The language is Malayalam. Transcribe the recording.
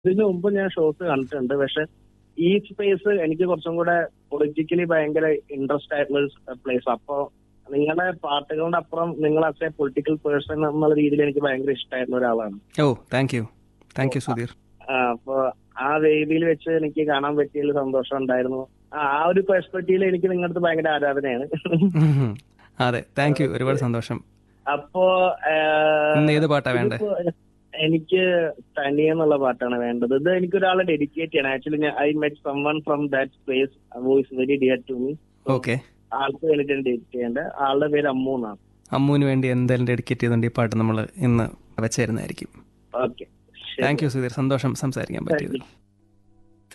ഇതിനു മുമ്പ് ഞാൻ ഷോസ് കണ്ടിട്ടുണ്ട് പക്ഷെ ഈ സ്പേസ് എനിക്ക് കുറച്ചും കൂടെ പൊളിറ്റിക്കലി ഭയങ്കര ഇൻട്രസ്റ്റ് ആയിട്ടുള്ള ഒരു പ്ലേസ് അപ്പോ നിങ്ങളുടെ പാട്ടുകളുടെ അപ്പുറം നിങ്ങൾ ആസ് എ പൊളിറ്റിക്കൽ പേഴ്സൺ എന്നുള്ള രീതിയിൽ എനിക്ക് ഭയങ്കര ഇഷ്ടമായിട്ടുള്ള ഒരാളാണ് ഓ thank you thank you Sudheer ആ, അപ്പൊ ആ വേദിയിൽ വെച്ച് എനിക്ക് കാണാൻ പറ്റിയതിൽ സന്തോഷം ഉണ്ടായിരുന്നു ആ ആ ഒരു പെർസ്പെക്റ്റീവിൽ എനിക്ക് നിങ്ങളുടെ അടുത്ത് ഭയങ്കര ആരാധനയാണ് ഉം. അതെ താങ്ക് യു ഒരുപാട് സന്തോഷം അപ്പോ ആ, ഇന്ന് ഏത് പാട്ടാ വേണ്ടേ ഇതിപ്പോ എനിക്ക് തനിയെന്നുള്ള പാട്ടാണ് വേണ്ടത് ഇത് എനിക്ക് ഒരാളെ ഡെഡിക്കേറ്റ് ചെയ്യണം ആക്ച്വലി ഞാൻ I met someone from that space voice very dear to me okay ആൾക്ക് വേണ്ടിയിട്ടാണ് ഡെഡിക്കേറ്റ് ചെയ്യേണ്ടത് ആളുടെ പേര് അമ്മു എന്നാണ് അമ്മുവിന് വേണ്ടി എന്തായാലും ഡെഡിക്കേറ്റ് ചെയ്തുകൊണ്ട് ഈ പാട്ട് നമ്മൾ ഇന്ന് വെച്ചായിരുന്നായിരിക്കും ഓക്കെ താങ്ക് യു സുധീർ സന്തോഷം സംസാരിക്കാൻ പറ്റിയത്